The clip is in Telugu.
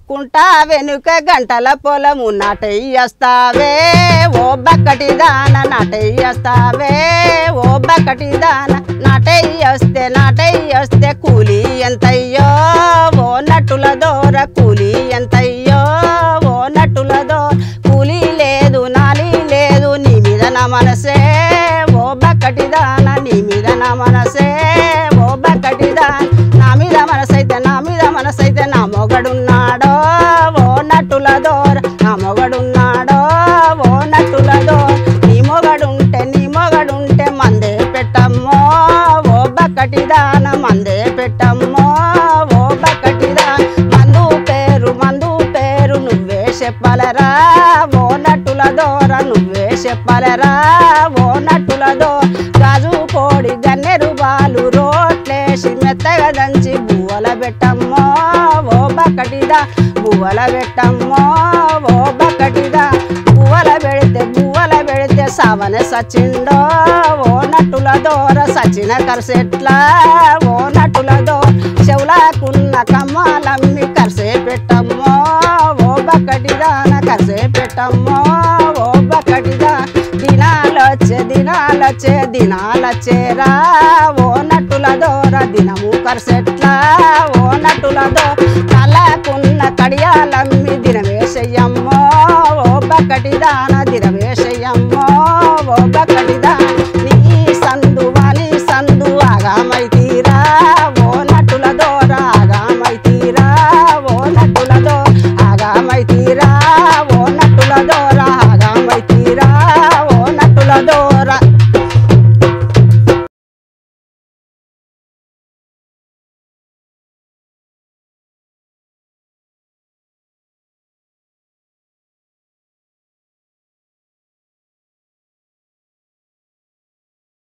కుంటా వెనుక గంటల పొలము నాటయ్యస్తావే ఓ బక్కటి దాన నాటయ్యస్తావే ఓ బక్కటి దాన నాటయ్యొస్తే నాటయ్యొస్తే కూలి ఎంతయ్యో ఓ నటుల దోర కూలి ఎంతయ్యో ఓ నటుల దోర కూలి లేదు నాలి లేదు నీ మీద నా మనసే ఓ బక్కటి దాన నీ మీద నా మనసే ఓ బక్కటి దాన నా మీద మనసైతే నా మీద మనసైతే నా మొగడున్నాడో ఓ నటుల దోర నా మొగడున్నాడో ఓ నటుల దోర నీ మొగడుంటే నీ మొగడుంటే మందే పెట్టమ్మో ఓ బక్కటి దాన మందే పెట్టమ్మో ఓ బక్కటి దాన మందు పేరు మందు పేరు నువ్వే చెప్పలరా ఓ నటుల దోర నువ్వే చెప్పలరా ఓ నటుల దోర గాజు కోడి గన్నెరు బాలు రోట్లేసి మెత్తగా దంచి బువ్వల పెట్టమ్మో ఓ బక్కటిదా బువ్వల పెట్టమ్మో ఓ బక్కటిదా బువ్వల పెడితే బువ్వల పెడితే సావన సచిండో ఓ నటుల దోర సచిన కరసెట్లా ఓ నటుల దోర చెవులాకున్న కమ్మాలమ్మి కరసే పెట్టమ్మో ఓ బక్కటిదాన కరసే పెట్టమ్మో ఓ బక్కటిదా దినాలొచ్చే దినాలొచ్చే దినాలొచ్చేరా ఓ నటుల దోర దినము కరసెట్లా ఓ నటుల దో కళ్ళకున్న కడియాలమ్మి దినమే చెయ్యమ్మ